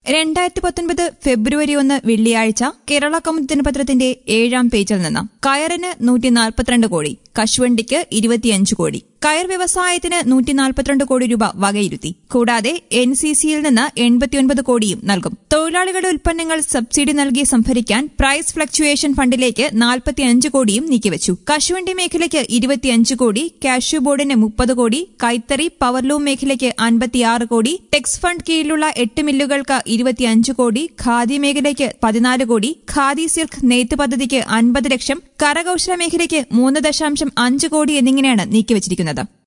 രണ്ടായിരത്തി പത്തൊൻപത് ഫെബ്രുവരി ഒന്ന് വെള്ളിയാഴ്ച കേരള കൗമുദി ദിനപത്രത്തിന്റെ ഏഴാം പേജിൽ നിന്ന് കയറിന് നൂറ്റി നാൽപ്പത്തിരണ്ട് കോടി കശുവണ്ടിക്ക് ഇരുപത്തിയഞ്ച് കോടി കയർ വ്യവസായത്തിന് നൂറ്റി നാൽപ്പത്തിരണ്ട് കോടി രൂപ വകയിരുത്തി കൂടാതെ എൻ സി സിയിൽ നിന്ന് എൺപത്തിയൊൻപത് കോടിയും നൽകും തൊഴിലാളികളുടെ ഉൽപ്പന്നങ്ങൾ സബ്സിഡി നൽകി സംഭരിക്കാൻ പ്രൈസ് ഫ്ലക്ച്വേഷൻ ഫണ്ടിലേക്ക് നാൽപ്പത്തിയഞ്ച് കോടിയും നീക്കിവച്ചു കശുവണ്ടി മേഖലയ്ക്ക് ഇരുപത്തിയഞ്ച് കോടി കാഷ്യൂ ബോർഡിന് മുപ്പത് കോടി കൈത്തറി പവർലൂം മേഖലയ്ക്ക് അൻപത്തിയാറ് കോടി ടെക്സ് ഫണ്ട് കീഴിലുള്ള എട്ട് മില്ലുകൾക്ക് ഇരുപത്തിയഞ്ച് കോടി ഖാദി മേഖലയ്ക്ക് പതിനാല് കോടി ഖാദി സിൽക്ക് നെയ്ത്ത് പദ്ധതിക്ക് അൻപത് ലക്ഷം കരകൌശല മേഖലയ്ക്ക് മൂന്ന് ദശാംശം അഞ്ച് കോടി എന്നിങ്ങനെയാണ് നീക്കിവച്ചിരിക്കുന്നത്